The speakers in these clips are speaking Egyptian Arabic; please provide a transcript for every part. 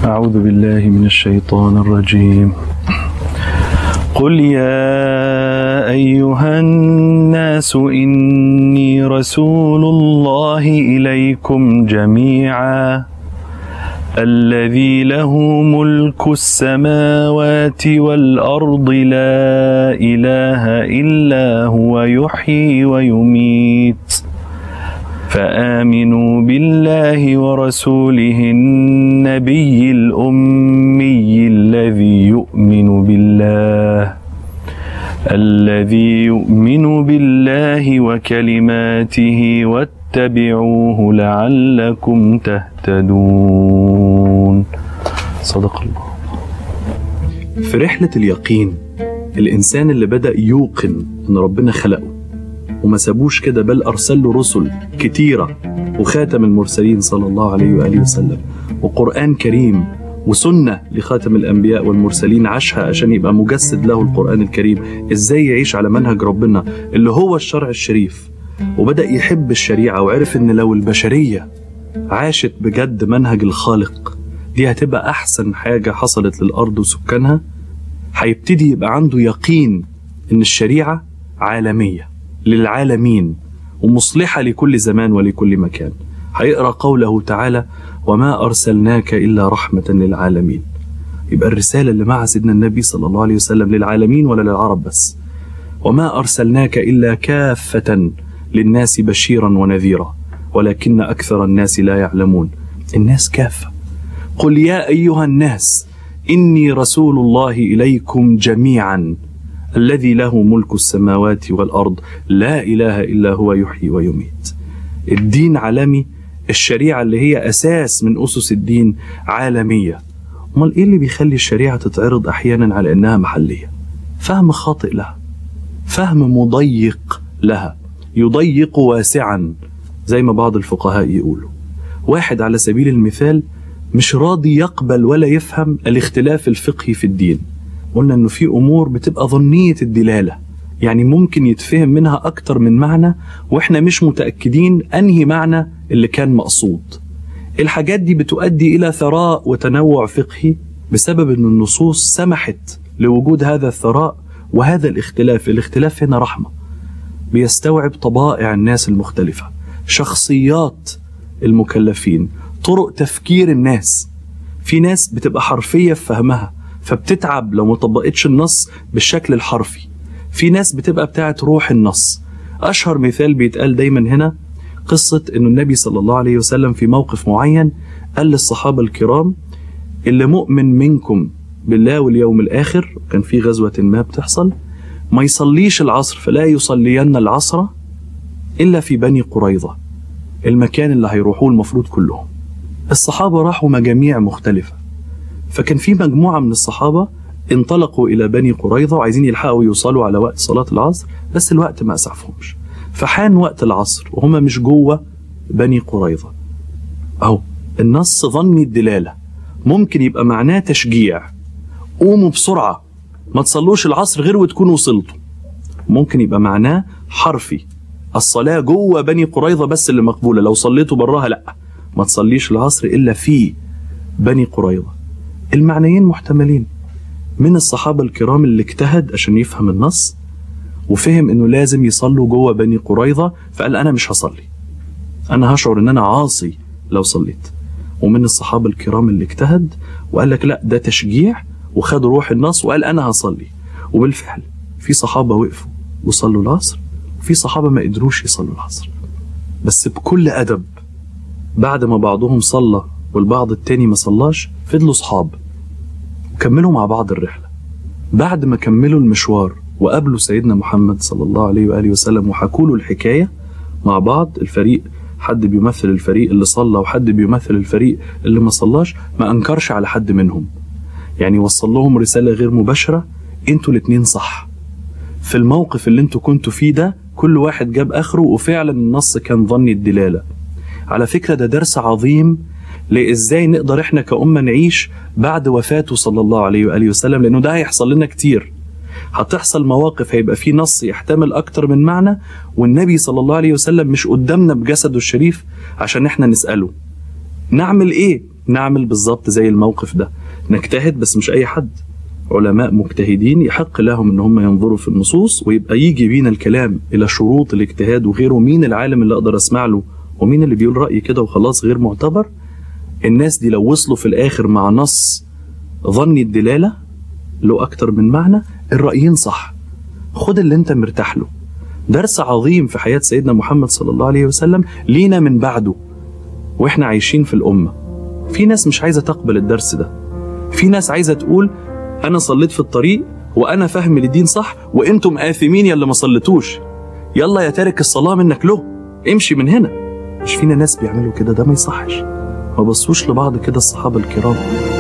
أعوذ بالله من الشيطان الرجيم قل يا أيها الناس إني رسول الله إليكم جميعا الذي له ملك السماوات والأرض لا إله إلا هو يحيي ويميت فآمنوا بالله ورسوله النبي الأمي الذي يؤمن بالله الذي يؤمن بالله وكلماته واتبعوه لعلكم تهتدون صدق الله في رحلة اليقين الإنسان اللي بدأ يوقن إن ربنا خلقه وما سابوش كده بل أرسل له رسل كتيرة وخاتم المرسلين صلى الله عليه وآله وسلم وقرآن كريم وسنة لخاتم الأنبياء والمرسلين عاشها عشان يبقى مجسد له القرآن الكريم إزاي يعيش على منهج ربنا اللي هو الشرع الشريف وبدأ يحب الشريعة وعرف إن لو البشرية عاشت بجد منهج الخالق دي هتبقى أحسن حاجة حصلت للأرض وسكانها هيبتدي يبقى عنده يقين إن الشريعة عالمية للعالمين ومصلحة لكل زمان ولكل مكان هيقرأ قوله تعالى وما أرسلناك إلا رحمة للعالمين يبقى الرسالة اللي مع سيدنا النبي صلى الله عليه وسلم للعالمين ولا للعرب بس وما أرسلناك إلا كافة للناس بشيرا ونذيرا ولكن أكثر الناس لا يعلمون الناس كافة قل يا أيها الناس إني رسول الله إليكم جميعا الذي له ملك السماوات والأرض لا إله إلا هو يحيي ويميت الدين عالمي الشريعة اللي هي أساس من أسس الدين عالمية أمال إيه اللي بيخلي الشريعة تتعرض أحيانا على إنها محلية فهم خاطئ لها فهم مضيق لها يضيق واسعا زي ما بعض الفقهاء يقولوا واحد على سبيل المثال مش راضي يقبل ولا يفهم الاختلاف الفقهي في الدين قلنا انه في امور بتبقى ظنيه الدلاله يعني ممكن يتفهم منها اكتر من معنى واحنا مش متاكدين انهي معنى اللي كان مقصود الحاجات دي بتؤدي الى ثراء وتنوع فقهي بسبب ان النصوص سمحت لوجود هذا الثراء وهذا الاختلاف الاختلاف هنا رحمه بيستوعب طبائع الناس المختلفه شخصيات المكلفين طرق تفكير الناس في ناس بتبقى حرفيه في فهمها فبتتعب لو ما طبقتش النص بالشكل الحرفي في ناس بتبقى بتاعت روح النص أشهر مثال بيتقال دايما هنا قصة أن النبي صلى الله عليه وسلم في موقف معين قال للصحابة الكرام اللي مؤمن منكم بالله واليوم الآخر كان في غزوة ما بتحصل ما يصليش العصر فلا يصلين العصر إلا في بني قريظة المكان اللي هيروحوه المفروض كلهم الصحابة راحوا مجاميع مختلفة فكان في مجموعة من الصحابة انطلقوا إلى بني قريظة وعايزين يلحقوا يوصلوا على وقت صلاة العصر بس الوقت ما أسعفهمش فحان وقت العصر وهما مش جوه بني قريظة أهو النص ظني الدلالة ممكن يبقى معناه تشجيع قوموا بسرعة ما تصلوش العصر غير وتكونوا وصلتوا ممكن يبقى معناه حرفي الصلاة جوه بني قريظة بس اللي مقبولة لو صليتوا براها لأ ما تصليش العصر إلا في بني قريظة المعنيين محتملين من الصحابة الكرام اللي اجتهد عشان يفهم النص وفهم انه لازم يصلوا جوه بني قريظة فقال انا مش هصلي انا هشعر ان انا عاصي لو صليت ومن الصحابة الكرام اللي اجتهد وقال لك لا ده تشجيع وخد روح النص وقال انا هصلي وبالفعل في صحابة وقفوا وصلوا العصر وفي صحابة ما قدروش يصلوا العصر بس بكل أدب بعد ما بعضهم صلى والبعض التاني ما صلاش فضلوا صحاب وكملوا مع بعض الرحلة بعد ما كملوا المشوار وقابلوا سيدنا محمد صلى الله عليه وآله وسلم وحكوا له الحكاية مع بعض الفريق حد بيمثل الفريق اللي صلى وحد بيمثل الفريق اللي ما صلاش ما أنكرش على حد منهم يعني وصل لهم رسالة غير مباشرة انتوا الاتنين صح في الموقف اللي انتوا كنتوا فيه ده كل واحد جاب آخره وفعلا النص كان ظني الدلالة على فكرة ده درس عظيم لإزاي نقدر إحنا كأمة نعيش بعد وفاته صلى الله عليه وآله وسلم لأنه ده هيحصل لنا كتير هتحصل مواقف هيبقى فيه نص يحتمل أكتر من معنى والنبي صلى الله عليه وسلم مش قدامنا بجسده الشريف عشان إحنا نسأله نعمل إيه نعمل بالظبط زي الموقف ده نجتهد بس مش اي حد علماء مجتهدين يحق لهم ان هم ينظروا في النصوص ويبقى يجي بينا الكلام الى شروط الاجتهاد وغيره مين العالم اللي اقدر اسمع له ومين اللي بيقول راي كده وخلاص غير معتبر الناس دي لو وصلوا في الاخر مع نص ظني الدلاله له اكتر من معنى الرايين صح خد اللي انت مرتاح له درس عظيم في حياه سيدنا محمد صلى الله عليه وسلم لينا من بعده واحنا عايشين في الامه في ناس مش عايزه تقبل الدرس ده في ناس عايزه تقول انا صليت في الطريق وانا فاهم الدين صح وانتم اثمين يا اللي ما صليتوش يلا يا تارك الصلاه منك له امشي من هنا مش فينا ناس بيعملوا كده ده ما يصحش ما بصوش لبعض كده الصحابه الكرام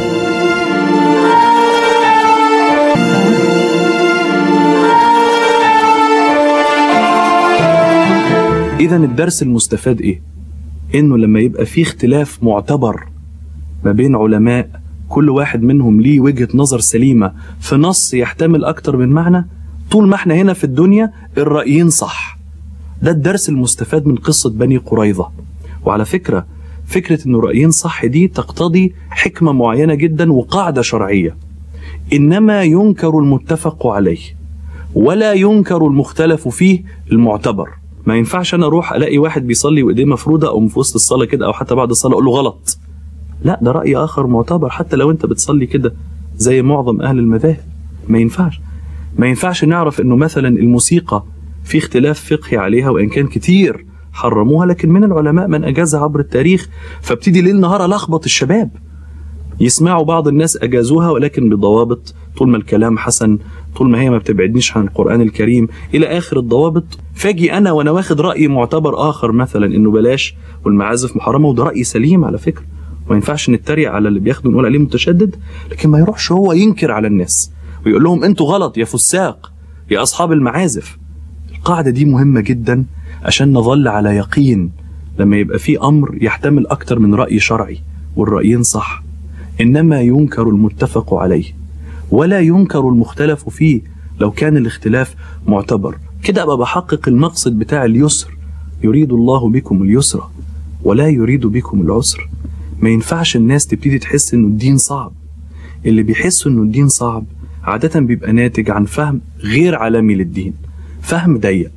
اذا الدرس المستفاد ايه انه لما يبقى في اختلاف معتبر ما بين علماء كل واحد منهم ليه وجهة نظر سليمة في نص يحتمل أكتر من معنى طول ما احنا هنا في الدنيا الرأيين صح ده الدرس المستفاد من قصة بني قريظة وعلى فكرة فكرة انه رأيين صح دي تقتضي حكمة معينة جدا وقاعدة شرعية إنما ينكر المتفق عليه ولا ينكر المختلف فيه المعتبر ما ينفعش انا اروح الاقي واحد بيصلي وايديه مفروده او في وسط الصلاه كده او حتى بعد الصلاه اقول له غلط لا ده راي اخر معتبر حتى لو انت بتصلي كده زي معظم اهل المذاهب ما ينفعش ما ينفعش نعرف انه مثلا الموسيقى في اختلاف فقهي عليها وان كان كتير حرموها لكن من العلماء من اجازها عبر التاريخ فابتدي ليل نهار الخبط الشباب يسمعوا بعض الناس اجازوها ولكن بضوابط طول ما الكلام حسن طول ما هي ما بتبعدنيش عن القران الكريم الى اخر الضوابط فاجي انا وانا واخد راي معتبر اخر مثلا انه بلاش والمعازف محرمه وده راي سليم على فكره ما ينفعش نتريق على اللي بياخده نقول عليه متشدد لكن ما يروحش هو ينكر على الناس ويقول لهم انتوا غلط يا فساق يا اصحاب المعازف القاعده دي مهمه جدا عشان نظل على يقين لما يبقى في امر يحتمل اكتر من راي شرعي والرايين صح انما ينكر المتفق عليه ولا ينكر المختلف فيه لو كان الاختلاف معتبر كده ابقى بحقق المقصد بتاع اليسر يريد الله بكم اليسر ولا يريد بكم العسر ما ينفعش الناس تبتدي تحس انه الدين صعب اللي بيحسوا انه الدين صعب عادة بيبقى ناتج عن فهم غير عالمي للدين فهم ضيق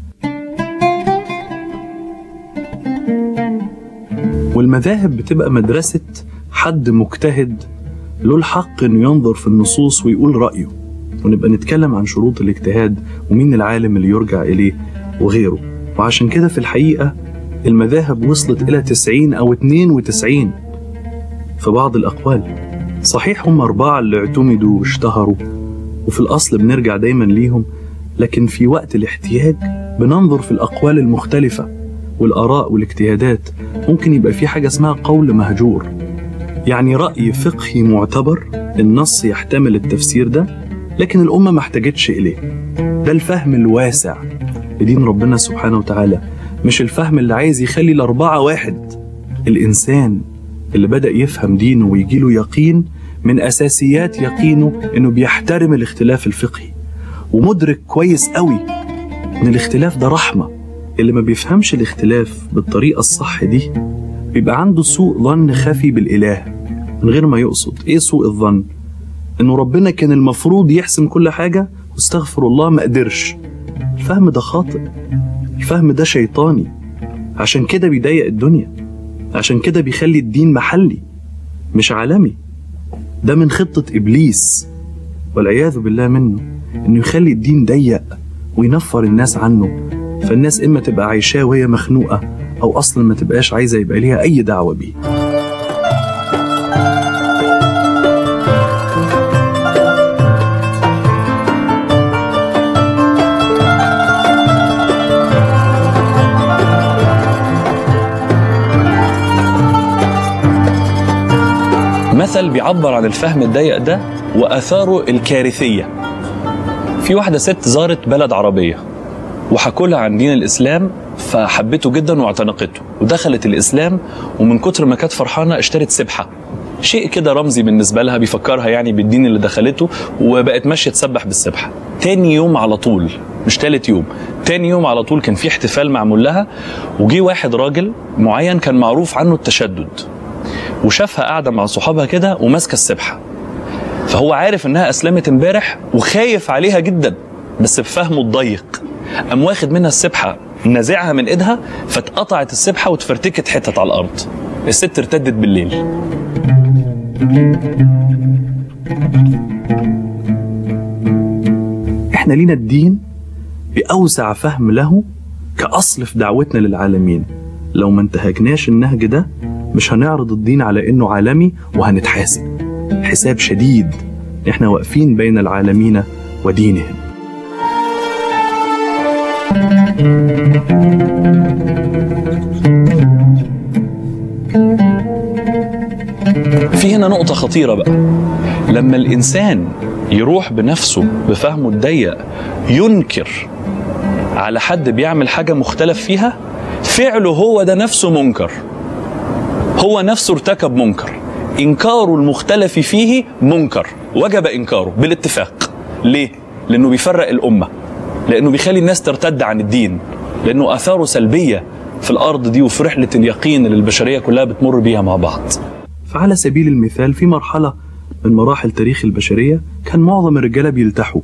والمذاهب بتبقى مدرسة حد مجتهد له الحق انه ينظر في النصوص ويقول رأيه ونبقى نتكلم عن شروط الاجتهاد ومين العالم اللي يرجع إليه وغيره وعشان كده في الحقيقة المذاهب وصلت إلى 90 أو 92 في بعض الأقوال صحيح هم أربعة اللي اعتمدوا واشتهروا وفي الأصل بنرجع دايما ليهم لكن في وقت الاحتياج بننظر في الأقوال المختلفة والآراء والاجتهادات ممكن يبقى في حاجة اسمها قول مهجور يعني رأي فقهي معتبر النص يحتمل التفسير ده لكن الأمة ما احتاجتش إليه ده الفهم الواسع لدين ربنا سبحانه وتعالى مش الفهم اللي عايز يخلي الأربعة واحد الإنسان اللي بدأ يفهم دينه ويجيله يقين من أساسيات يقينه إنه بيحترم الاختلاف الفقهي ومدرك كويس قوي إن الاختلاف ده رحمة اللي ما بيفهمش الاختلاف بالطريقة الصح دي بيبقى عنده سوء ظن خفي بالإله من غير ما يقصد إيه سوء الظن؟ إنه ربنا كان المفروض يحسم كل حاجة واستغفر الله ما قدرش الفهم ده خاطئ الفهم ده شيطاني عشان كده بيضيق الدنيا عشان كده بيخلي الدين محلي مش عالمي ده من خطة إبليس والعياذ بالله منه إنه يخلي الدين ضيق وينفر الناس عنه فالناس إما تبقى عايشاه وهي مخنوقة أو أصلا ما تبقاش عايزة يبقى ليها أي دعوة بيه مثل بيعبر عن الفهم الضيق ده واثاره الكارثيه في واحده ست زارت بلد عربيه وحكوا لها عن دين الاسلام فحبته جدا واعتنقته ودخلت الاسلام ومن كتر ما كانت فرحانه اشترت سبحه شيء كده رمزي بالنسبه لها بيفكرها يعني بالدين اللي دخلته وبقت ماشيه تسبح بالسبحه تاني يوم على طول مش تالت يوم تاني يوم على طول كان في احتفال معمول لها وجي واحد راجل معين كان معروف عنه التشدد وشافها قاعده مع صحابها كده وماسكه السبحه فهو عارف انها اسلمت امبارح وخايف عليها جدا بس بفهمه الضيق قام واخد منها السبحه نازعها من ايدها فاتقطعت السبحه واتفرتكت حتت على الارض الست ارتدت بالليل احنا لينا الدين بأوسع فهم له كأصل في دعوتنا للعالمين لو ما انتهجناش النهج ده مش هنعرض الدين على انه عالمي وهنتحاسب حساب شديد احنا واقفين بين العالمين ودينهم في هنا نقطة خطيرة بقى لما الإنسان يروح بنفسه بفهمه الضيق ينكر على حد بيعمل حاجة مختلف فيها فعله هو ده نفسه منكر هو نفسه ارتكب منكر إنكار المختلف فيه منكر وجب إنكاره بالاتفاق ليه؟ لأنه بيفرق الأمة لأنه بيخلي الناس ترتد عن الدين لأنه آثاره سلبية في الأرض دي وفي رحلة اليقين اللي البشرية كلها بتمر بيها مع بعض فعلى سبيل المثال في مرحلة من مراحل تاريخ البشرية كان معظم الرجالة بيلتحوا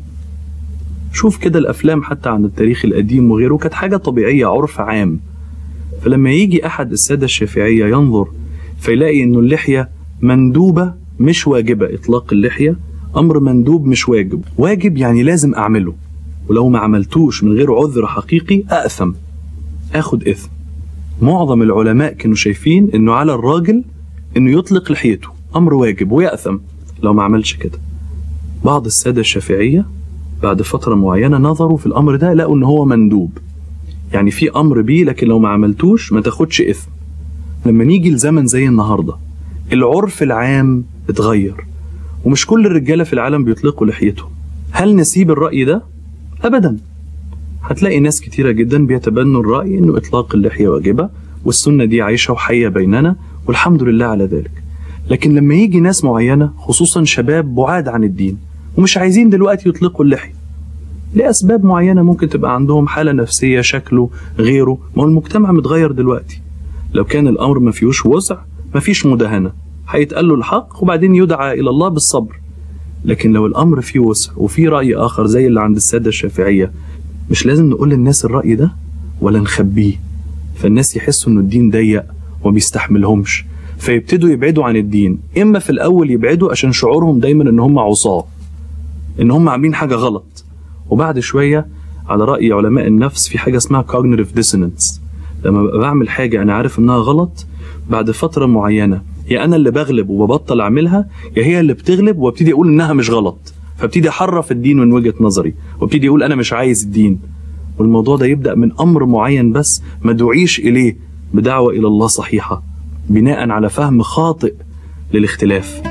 شوف كده الأفلام حتى عن التاريخ القديم وغيره كانت حاجة طبيعية عرف عام فلما يجي أحد السادة الشافعية ينظر فيلاقي إنه اللحية مندوبة مش واجبة إطلاق اللحية أمر مندوب مش واجب واجب يعني لازم أعمله ولو ما عملتوش من غير عذر حقيقي أأثم آخد إثم معظم العلماء كانوا شايفين إنه على الراجل إنه يطلق لحيته أمر واجب ويأثم لو ما عملش كده بعض السادة الشافعية بعد فترة معينة نظروا في الأمر ده لقوا إن هو مندوب يعني في أمر بيه لكن لو ما عملتوش ما تاخدش إثم لما نيجي لزمن زي النهاردة العرف العام اتغير ومش كل الرجالة في العالم بيطلقوا لحيتهم هل نسيب الرأي ده؟ أبدا هتلاقي ناس كتيرة جدا بيتبنوا الرأي إنه إطلاق اللحية واجبة والسنة دي عايشة وحية بيننا والحمد لله على ذلك لكن لما يجي ناس معينة خصوصا شباب بعاد عن الدين ومش عايزين دلوقتي يطلقوا اللحية لأسباب معينة ممكن تبقى عندهم حالة نفسية شكله غيره ما هو المجتمع متغير دلوقتي لو كان الأمر ما فيهوش وسع ما فيش مداهنة هيتقال له الحق وبعدين يدعى إلى الله بالصبر لكن لو الأمر فيه وسع وفيه رأي آخر زي اللي عند السادة الشافعية مش لازم نقول للناس الرأي ده ولا نخبيه فالناس يحسوا إنه الدين ضيق وما بيستحملهمش فيبتدوا يبعدوا عن الدين إما في الأول يبعدوا عشان شعورهم دايما إن هم عصاة إن هم عاملين حاجة غلط وبعد شوية على رأي علماء النفس في حاجة اسمها cognitive dissonance لما ببقى بعمل حاجة أنا عارف إنها غلط بعد فترة معينة يا أنا اللي بغلب وببطل أعملها يا هي اللي بتغلب وابتدي أقول إنها مش غلط فابتدي أحرف الدين من وجهة نظري وابتدي أقول أنا مش عايز الدين والموضوع ده يبدأ من أمر معين بس ما دعيش إليه بدعوة إلى الله صحيحة بناء على فهم خاطئ للاختلاف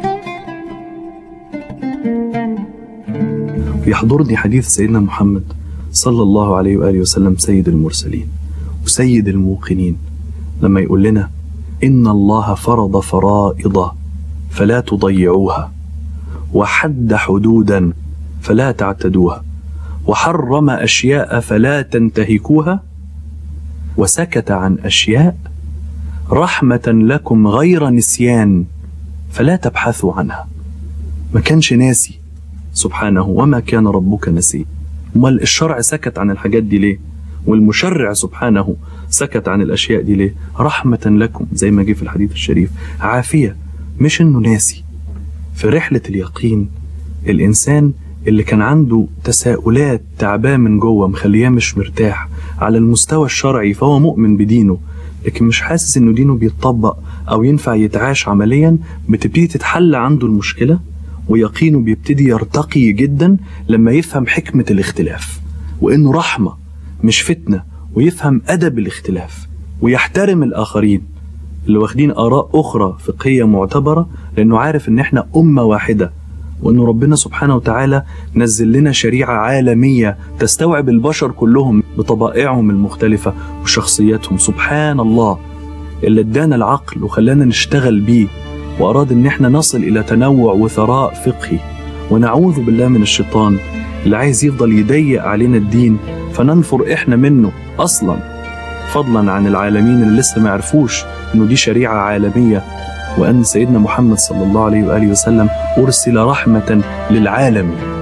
يحضرني حديث سيدنا محمد صلى الله عليه وآله وسلم سيد المرسلين وسيد الموقنين لما يقول لنا إن الله فرض فرائض فلا تضيعوها وحد حدودا فلا تعتدوها وحرم أشياء فلا تنتهكوها وسكت عن أشياء رحمة لكم غير نسيان فلا تبحثوا عنها ما كانش ناسي سبحانه وما كان ربك نسي امال الشرع سكت عن الحاجات دي ليه والمشرع سبحانه سكت عن الاشياء دي ليه رحمه لكم زي ما جه في الحديث الشريف عافيه مش انه ناسي في رحله اليقين الانسان اللي كان عنده تساؤلات تعباه من جوه مخليه مش مرتاح على المستوى الشرعي فهو مؤمن بدينه لكن مش حاسس انه دينه بيتطبق او ينفع يتعاش عمليا بتبتدي تتحل عنده المشكله ويقينه بيبتدي يرتقي جدا لما يفهم حكمة الاختلاف وإنه رحمة مش فتنة ويفهم أدب الاختلاف ويحترم الآخرين اللي واخدين آراء أخرى فقهية معتبرة لأنه عارف إن إحنا أمة واحدة وإنه ربنا سبحانه وتعالى نزل لنا شريعة عالمية تستوعب البشر كلهم بطبائعهم المختلفة وشخصياتهم سبحان الله اللي ادانا العقل وخلانا نشتغل بيه وأراد إن إحنا نصل إلى تنوع وثراء فقهي ونعوذ بالله من الشيطان اللي عايز يفضل يضيق علينا الدين فننفر إحنا منه أصلا فضلا عن العالمين اللي لسه ما عرفوش إنه دي شريعة عالمية وأن سيدنا محمد صلى الله عليه وآله وسلم أرسل رحمة للعالمين